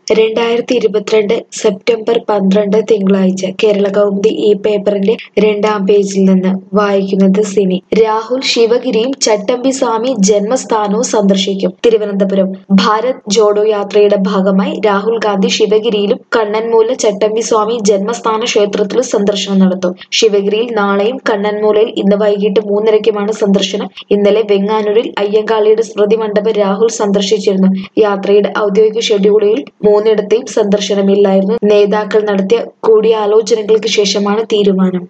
രണ്ടായിരത്തി ഇരുപത്തിരണ്ട് സെപ്റ്റംബർ പന്ത്രണ്ട് തിങ്കളാഴ്ച കേരള കൗമുദി ഈ പേപ്പറിന്റെ രണ്ടാം പേജിൽ നിന്ന് വായിക്കുന്നത് സിനി രാഹുൽ ശിവഗിരിയും ചട്ടമ്പി സ്വാമി ജന്മസ്ഥാനവും സന്ദർശിക്കും തിരുവനന്തപുരം ഭാരത് ജോഡോ യാത്രയുടെ ഭാഗമായി രാഹുൽ ഗാന്ധി ശിവഗിരിയിലും കണ്ണൻമൂല ചട്ടമ്പി സ്വാമി ജന്മസ്ഥാന ക്ഷേത്രത്തിലും സന്ദർശനം നടത്തും ശിവഗിരിയിൽ നാളെയും കണ്ണൻമൂലയിൽ ഇന്ന് വൈകിട്ട് മൂന്നരയ്ക്കുമാണ് സന്ദർശനം ഇന്നലെ വെങ്ങാനൂരിൽ അയ്യങ്കാളിയുടെ സ്മൃതി മണ്ഡപം രാഹുൽ സന്ദർശിച്ചിരുന്നു യാത്രയുടെ ഔദ്യോഗിക ഷെഡ്യൂളിൽ മൂന്നിടത്തെയും സന്ദർശനമില്ലായിരുന്നു നേതാക്കൾ നടത്തിയ കൂടിയാലോചനകൾക്ക് ശേഷമാണ് തീരുമാനം